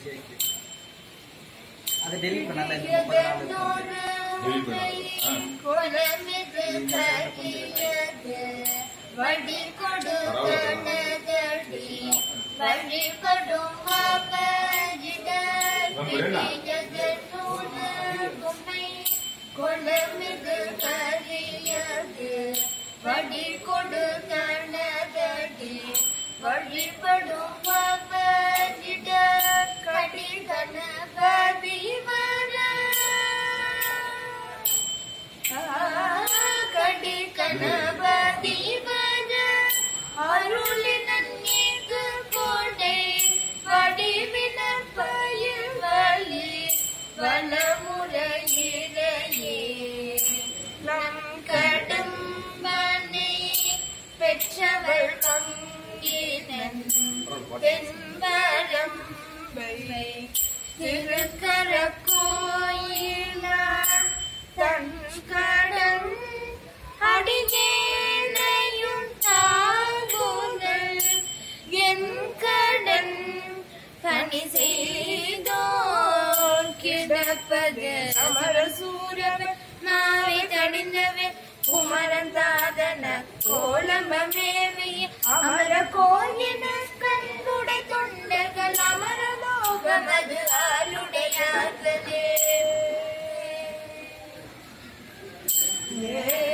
அதை டெலிட் பண்ணாத இந்த முப்பது நாள் Delete பண்ணாத. ஆ. குலமிகு கதியது வடி கொடுத்தனதடி வழி கொடும் குலமிகு கதியது வடி கொடுத்தனதடி வழிபடும் பாபஜிட கடி கணபதி வர கடி கணபதி வர அருளின நீக்கு கோடை வடிவின பயில் வலி வளமுறையிலேயே நம் கடம்பனை பெற்றவள் பங்கினன் தென்பரம்பை திருக்கர கோயிலார் தன் கடன் அடியேனையும் தாங்குதல் என் கடன் பணி செய்தோன் கிடப்பது அமர சூரவன் நாவை தடிந்தவன் குமரன் தாதன கோலம்பமேவிய அமர கோயின கண்ணுடை தொண்டர்கள் அமர லோகமது ஆளுடையார்களே